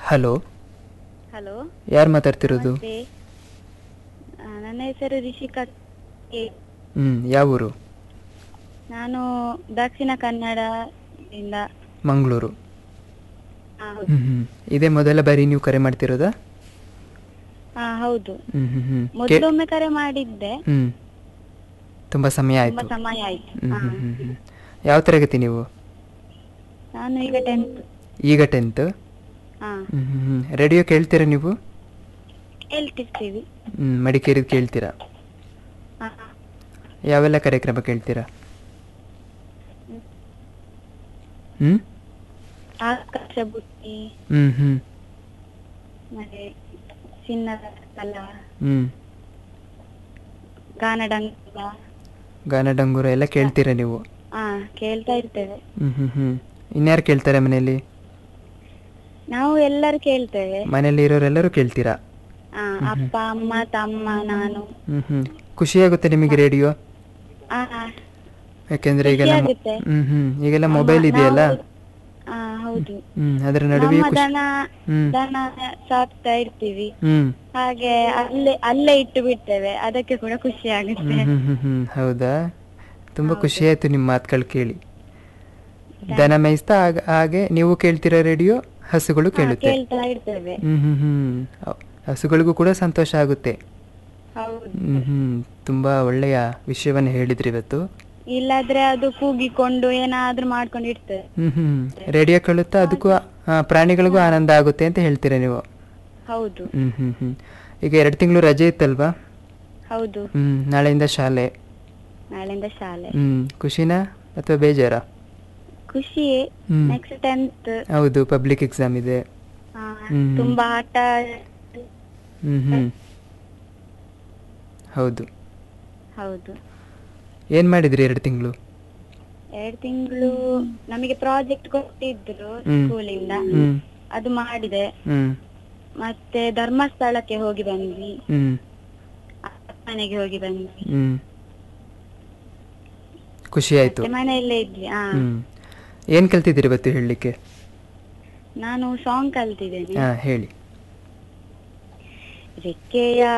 Hello hello ಯಾರು ಮಾತಾಡ್ತಿರೋದು ನಮಸ್ತೆ ಆ, ನನ್ನ ಹೆಸರು ರಿಷಿಕಾ ಕೆ. ಹ್ಞೂ ಯಾವ ಊರು ನಾನು ದಕ್ಷಿಣ ಕನ್ನಡದಿಂದ ಮಂಗಳೂರು ಆ, ಹೌದು. ಹ್ಞೂ ಹ್ಞೂ ಇದೇ ಮೊದಲ ಬಾರಿ ನೀವು ಕರೆ ಮಾಡ್ತಿರೋದಾ ಆ, ಹೌದು ಹ್ಞೂ ಹ್ಞೂ ಹ್ಞೂ ಮೊದಲೊಮ್ಮೆ ಕರೆ ಮಾಡಿದ್ದೆ ಹ್ಞೂ ತುಂಬ ಸಮಯ ತುಂಬಾ ಆಯಿತು ಸಮಯ ಆಯ್ತು ಹ್ಞೂ ಆ, ಹ್ಞೂ ಹ್ಞೂ ಯಾವ ತರಗತಿ ನೀವು ನಾನು ಈಗ ಟೆಂತ್ ಈಗ ಟೆಂತ್ ಹಾ ಹ್ಞೂ ಹ್ಞೂ ಹ್ಞೂ ರೇಡಿಯೋ ಕೇಳ್ತೀರಾ ನೀವು ಹೇಳ್ತಿರ್ತೀವಿ ಹ್ಞೂ ಮಡಿಕೇರಿದು ಕೇಳ್ತೀರಾ ಆ, ಯಾವೆಲ್ಲ ಕಾರ್ಯಕ್ರಮ ಕೇಳ್ತೀರಾ ಹ್ಞೂ ಆಕಾಶ ಬುಟ್ಟಿ ಹ್ಞೂ ಹ್ಞೂ ಮತ್ತೆ ಚಿನ್ನದ ಕಲಾ ಹ್ಞೂ ಗಾನಡಂಗ ಗಾನ ಡಂಗೂರ ಎಲ್ಲ ಕೇಳ್ತೀರಾ ನೀವು ಹಾ ಕೇಳ್ತಾ ಇರ್ತೇವೆ ಹ್ಞೂ ಹ್ಞೂ ಹ್ಞೂ ಇನ್ಯಾರು ಕೇಳ್ತಾರೆ ಮನೆಯಲ್ಲಿ ನಾವು ಎಲ್ಲರೂ ಕೇಳ್ತೇವೆ ಮನೆಯಲ್ಲಿ ಇರೋರೆಲ್ಲರೂ ಕೇಳ್ತೀರಾ ಆ, ಅಪ್ಪ ಅಮ್ಮ ತಮ್ಮ ನಾನು ಹ್ಞೂ ಹ್ಞೂ ಖುಷಿಯಾಗುತ್ತೆ ನಿಮಗೆ ರೇಡಿಯೋ ಆ, ಯಾಕೆಂದ್ರೆ ಈಗೆಲ್ಲ ಮೊ- ಖುಷಿಯಾಗುತ್ತೆ. ಹ್ಮ್ ಹ್ಮ್ ಈಗೆಲ್ಲ ಅಮ್ಮ, ಮೊಬೈಲ್ ಇದೆಯಲ್ಲ ನಾವು- ಆ, ಹೌದು ಹ್ಮ್ ಅದರ ನಡುವೆ ನಮ್ಮ ಖುಷಿ ದನ ಹ್ಮ್. ದನ ಸಾಕ್ತಾ ಇರ್ತೀವಿ ಹ್ಮ್ ಹಾಗೆ ಅಲ್ಲೇ ಅಲ್ಲೇ ಇಟ್ಟು ಬಿಡ್ತೇವೆ ಅದಕ್ಕೆ ಕೂಡ ಖುಷಿ ಆಗುತ್ತೆ ಹ್ಮ್ ಹ್ಮ್ ಹ್ಮ್ ಹ್ಮ್ ಹೌದಾ ತುಂಬಾ ಹೌದು. ಖುಷಿ ಆಯ್ತು ನಿಮ್ಮ ಮಾತುಗಳು ಕೇಳಿ ದನ ಮೇಯಿಸ್ತಾ ಆಗ- ಹಾಗೆ ನೀವು ಕೇಳ್ತಿರೋ ರೇಡಿಯೋ ಹಸುಗಳು ಹಾ, ಕೇಳುತ್ತೆ ಕೇಳ್ತಾ ಇರ್ತೇವೆ ಹ್ಮ್ ಹ್ಮ್ ಹ್ಮ್ ಹೌ- ಹಸುಗಳಿಗೂ ಕೂಡ ಸಂತೋಷ ಆಗುತ್ತೆ ಹೌದು ಹ್ಮ್ ಹ್ಮ್ ತುಂಬಾ ಒಳ್ಳೆಯ ವಿಷಯವನ್ನು ಹೇಳಿದ್ರಿ ಇವತ್ತು ಇಲ್ಲಾದ್ರೆ ಅದು ಕೂಗಿಕೊಂಡು ಏನಾದ್ರೂ ಮಾಡ್ಕೊಂಡು ಇರ್ತದೆ ಹ್ಮ್ ಹ್ಮ್ ರೇಡಿಯೋ ಕೇಳುತ್ತಾ ಅದಕ್ಕೂ ಆ, ಪ್ರಾಣಿಗಳಿಗೂ ಆನಂದ ಆಗುತ್ತೆ ಅಂತ ಹೇಳ್ತೀರಾ ನೀವು ಹೌದು ಹ್ಮ್ ಹ್ಮ್ ಹ್ಮ್ ಈಗ ಎರಡು ತಿಂಗಳು ರಜೆ ಇತ್ತಲ್ವಾ ಹೌದು ಹ್ಮ್ ನಾಳೆಯಿಂದ ಶಾಲೆ ನಾಳೆಯಿಂದ ಶಾಲೆ ಹ್ಮ್ ಖುಷಿನಾ ಅಥವಾ ಬೇಜಾರ ಖುಷಿ ಹ್ಮ್. ನೆಕ್ಸ್ಟ್ ಟೆಂತ್ ಹೌದು ಪಬ್ಲಿಕ್ ಎಕ್ಸಾಮ್ ಇದೆ ಹ್ಮ್. ತುಂಬಾ ಆಟ ಹ್ಮ್ ಹ್ಮ್ ಹೌದು ಹೌದು ಏನ್ ಮಾಡಿದ್ರಿ ಎರಡು ತಿಂಗಳು ಎರಡು ತಿಂಗಳು ನಮಗೆ ಪ್ರಾಜೆಕ್ಟ್ ಕೊಟ್ಟಿದ್ರು ಹ್ಮ್. ಸ್ಕೂಲಿಂದ ಹ್ಮ್ ಅದು ಮಾಡಿದೆ ಹ್ಮ್ ಮತ್ತೆ ಧರ್ಮಸ್ಥಳಕ್ಕೆ ಹೋಗಿ ಬಂದ್ವಿ ಹ್ಮ್ ಮನೆಗೆ ಹೋಗಿ ಬಂದ್ವಿ ಹ್ಮ್ ಖುಷಿ ಆಯ್ತು ಮತ್ತೆ ಮನೆಯಲ್ಲೇ ಇದ್ವಿ ಹಾ ಹ್ಮ್ ಏನ್ ಕಲ್ತಿದ್ದೀರಿ ಇವತ್ತು ಹೇಳಲಿಕ್ಕೆ ನಾನು ಸಾಂಗ್ ಕಲ್ತಿದ್ದೇನೆ ಹಾ ಹೇಳಿ ರೆಕ್ಕೆಯ